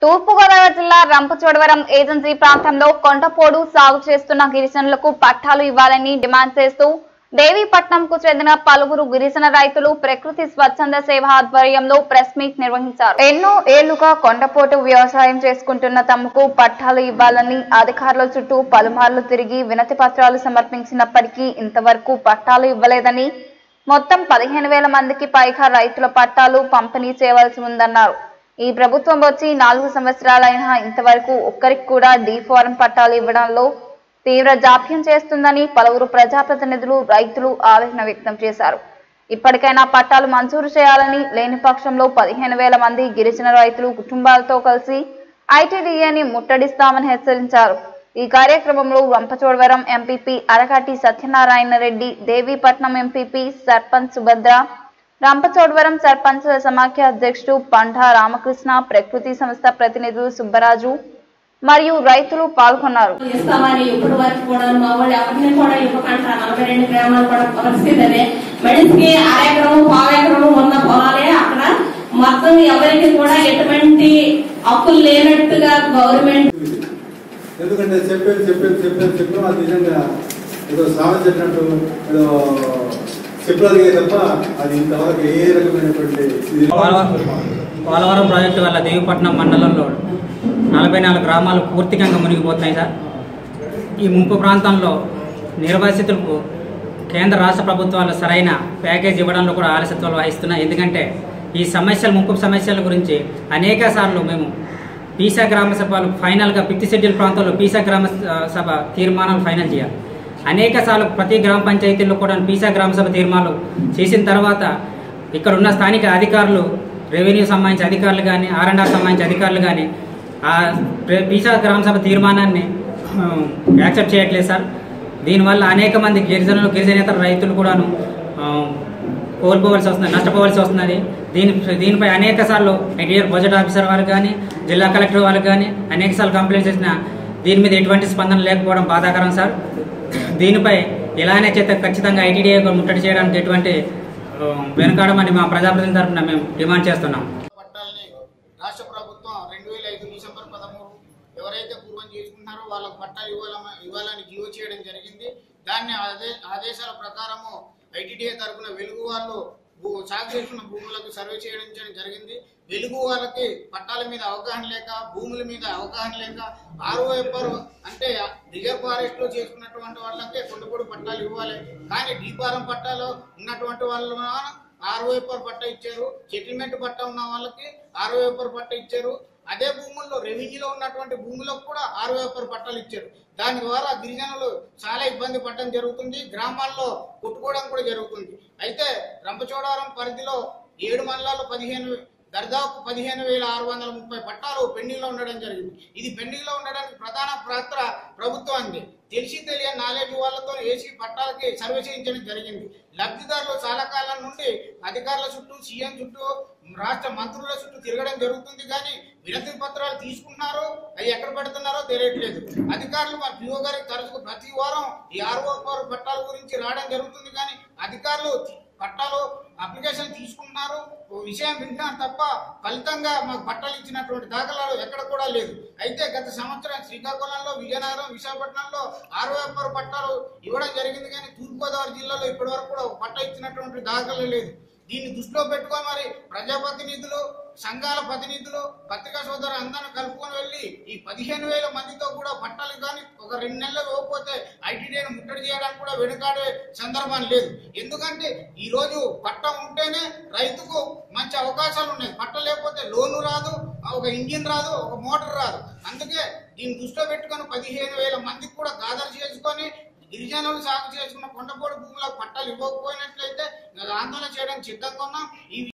తూర్పుగోదావరి జిల్లా రంపచోడవరం ఏజెన్సీ ప్రాంతంలో కొండపోడు సాగు చేస్తున్న గిరిజనులకు పట్టాలు ఇవ్వాలని డిమాండ్ చేస్తూ దేవీపట్నంకు చెందిన పలువురు గిరిజన రైతులు ప్రకృతి స్వచ్ఛంద సేవ ఆధ్వర్యంలో ప్రెస్ మీట్ నిర్వహించారు ఎన్నో ఏళ్లుగా కొండపోటు వ్యవసాయం చేసుకుంటున్న తమకు పట్టాలు ఇవ్వాలని అధికారుల చుట్టూ పలుమార్లు తిరిగి వినతి పత్రాలు సమర్పించినప్పటికీ ఇంతవరకు పట్టాలు ఇవ్వలేదని మొత్తం పదిహేను వేల మందికి పైగా రైతుల పట్టాలు పంపిణీ చేయవలసి ఉందన్నారు ఈ ప్రభుత్వం వచ్చి నాలుగు సంవత్సరాలైనా ఇంతవరకు ఒక్కరికి కూడా డి ఫారం పట్టాలు ఇవ్వడంలో తీవ్ర జాప్యం చేస్తుందని పలువురు ప్రజాప్రతినిధులు రైతులు ఆవేదన వ్యక్తం చేశారు ఇప్పటికైనా పట్టాలు మంజూరు చేయాలని లేని పక్షంలో పదిహేను వేల మంది గిరిజన రైతులు కుటుంబాలతో కలిసి ఐటీడీఏని ముట్టడిస్తామని హెచ్చరించారు ఈ కార్యక్రమంలో రంపచోడవరం ఎంపీపీ అరకాటి సత్యనారాయణ రెడ్డి దేవీపట్నం ఎంపీపీ సర్పంచ్ సుభద్ర రంపచోడవరం సర్పంచ్ సమాఖ్య అధ్యక్షుడు పంఠా రామకృష్ణ ప్రకృతి సంస్థ ప్రతినిధులు సుబ్బరాజు మరియు రైతులు పాల్గొన్నారు ఇస్తామని ఇప్పటి వరకు కూడా మా వాళ్ళు ఎవరిని కూడా ఇవ్వకుండా నలభై రెండు గ్రామాలు కూడా పరిస్థితి అదే మనిషికి అరెకరం పావెకరం ఉన్న పొలాలే అక్కడ మొత్తం ఎవరికి కూడా ఎటువంటి హక్కులు లేనట్టుగా గవర్నమెంట్ ఎందుకంటే చెప్పేది చెప్పేది చెప్పేది చెప్పాం అది నిజంగా ఏదో సామెత చెప్పినట్టు ఏదో చెప్పగలిగే తప్ప అది ఇంతవరకు ఏ రకమైనటువంటి ఇది పోలవరం ప్రాజెక్టు వల్ల దేవిపట్నం మండలంలో నలభై నాలుగు గ్రామాలు పూర్తిగా మునిగిపోతున్నాయి సార్ ఈ ముంపు ప్రాంతంలో నిర్వాసితులకు కేంద్ర రాష్ట్ర ప్రభుత్వాలు సరైన ప్యాకేజ్ ఇవ్వడంలో కూడా ఆలస్యత్వాలు వహిస్తున్నాయి ఎందుకంటే ఈ సమస్యలు ముంపు సమస్యల గురించి అనేక సార్లు మేము పీసా గ్రామ సభలు ఫైనల్గా పిత్తి షెడ్యూల్ ప్రాంతంలో పీసా గ్రామ సభ తీర్మానాలు ఫైనల్ చేయాలి అనేక సార్లు ప్రతి గ్రామ పంచాయతీల్లో కూడా పీసా గ్రామ సభ తీర్మానాలు చేసిన తర్వాత ఇక్కడ ఉన్న స్థానిక అధికారులు రెవెన్యూ సంబంధించిన అధికారులు కానీ ఆర్ అండ్ ఆర్ సంబంధించిన అధికారులు కానీ ఆ ప్ర- పీసా గ్రామ సభ తీర్మానాన్ని ఆ, యాక్సెప్ట్ చేయట్లేదు సార్ దీనివల్ల అనేక మంది గిరిజనులు గిరిజనేతర రైతులు కూడాను ఆ, కోల్పోవలసి వస్తుంది నష్టపోవాల్సి వస్తున్నది దీని దీనిపై అనేక సార్లు ఎన్టీఆర్ బడ్జెట్ ఆఫీసర్ వారికి కానీ జిల్లా కలెక్టర్ వాళ్ళకి కానీ అనేక సార్లు కంప్లైంట్ చేసిన దీని మీద ఎటువంటి స్పందన లేకపోవడం బాధాకరం సార్ దీనిపై ఇలానే చేత ఖచ్చితంగా ఐటీడీఏ ముట్టడి చేయడానికి ఎటువంటి ఆ, వెనకాడమని మా ప్రజాప్రతినిధి తరఫున మేము డిమాండ్ చేస్తున్నాం పట్టాలని రాష్ట్ర ప్రభుత్వం రెండు వేల ఐదు డిసెంబర్ పదమూడు ఎవరైతే పూర్వం చేసుకుంటున్నారో వాళ్ళకు పట్టాలు ఇవ్వాలని ఇవ్వాలని జీవో చేయడం జరిగింది దాన్ని ఆదే ఆదేశాల ప్రకారము ఐటీడీఏ తరఫున వెలుగు వాళ్ళు భూ- సాగు చేస్తున్న భూములకు సర్వే చేయడం చేయడం జరిగింది వెలుగు వాళ్ళకి పట్టాల మీద అవగాహన లేక భూముల మీద అవగాహన లేక ఆరో ఎప్పరు అంటే రిజర్వ్ ఫారెస్ట్ లో చేసుకున్నటువంటి వాళ్ళకే కొండపూడి పట్టాలు ఇవ్వాలి కానీ డీపారం పట్టాలో ఉన్నటువంటి వాళ్ళు ఆరు వేపర్ పట్ట ఇచ్చారు సెటిల్మెంట్ పట్ట ఉన్న వాళ్ళకి ఆరు వేపర్ పట్ట ఇచ్చారు అదే భూముల్లో రెవెన్యూలో ఉన్నటువంటి భూములకు కూడా ఆరు వేపర్ పట్టాలు ఇచ్చారు దాని ద్వారా గిరిజనులు చాలా ఇబ్బంది పడడం జరుగుతుంది గ్రామాల్లో కొట్టుకోవడం కూడా జరుగుతుంది అయితే రంపచోడవరం పరిధిలో ఏడు మండలాలు పదిహేను దర్దాపు పదిహేను వేల ఆరు వందల ముప్పై పట్టాలు పెండింగ్ లో ఉండడం జరిగింది ఇది పెండింగ్ లో ఉండడానికి ప్రధాన పాత్ర ప్రభుత్వానికి తెలిసి తెలియని నాలెడ్జ్ వాళ్ళతో ఏసీ పట్టాలకి సర్వే చేయించడం జరిగింది లబ్ధిదారులు చాలా కాలం నుండి అధికారుల చుట్టూ సీఎం చుట్టూ రాష్ట్ర మంత్రుల చుట్టూ తిరగడం జరుగుతుంది కానీ వినతి పత్రాలు తీసుకుంటున్నారు అవి ఎక్కడ పెడుతున్నారో తెలియట్లేదు అధికారులు మరి పిఓ గారికి తరచు ప్రతి వారం ఈ ఆర్ఓ పట్టాల గురించి రావడం జరుగుతుంది కానీ అధికారులు పట్టాలు అప్లికేషన్ తీసుకుంటున్నారు ఓ విషయం వింటున్నారు తప్ప ఫలితంగా మాకు పట్టాలు ఇచ్చినటువంటి దాఖలాలు ఎక్కడ కూడా లేదు అయితే గత సంవత్సరం శ్రీకాకుళంలో విజయనగరం విశాఖపట్నంలో ఆరు వ్యాపార పట్టాలు ఇవ్వడం జరిగింది కానీ తూర్పుగోదావరి జిల్లాలో ఇప్పటి వరకు కూడా ఒక పట్ట ఇచ్చినటువంటి దాఖలు లేదు దీన్ని దృష్టిలో పెట్టుకొని మరి ప్రజాప్రతినిధులు సంఘాల ప్రతినిధులు పత్రికా సోదరు అందరూ కలుపుకొని వెళ్ళి ఈ పదిహేను వేల మందితో కూడా పట్టాలు కానీ ఒక రెండు నెలలు ఇవ్వకపోతే ఐటీడీని ముట్టడి చేయడానికి కూడా వెనుకాడే సందర్భం లేదు ఎందుకంటే ఈ రోజు పట్ట ఉంటేనే రైతుకు మంచి అవకాశాలు ఉన్నాయి పట్ట లేకపోతే లోను రాదు ఒక ఇంజిన్ రాదు ఒక మోటార్ రాదు అందుకే దీన్ని దృష్టిలో పెట్టుకొని పదిహేను వేల మందికి కూడా గాదర్ చేసుకొని గిరిజనులు సాగు చేసుకున్న కొండపోడు భూములకు పట్టాలు ఇవ్వకపోయినట్లయితే ఆందోళన చేయడానికి సిద్ధంగా ఉన్నాం ఈ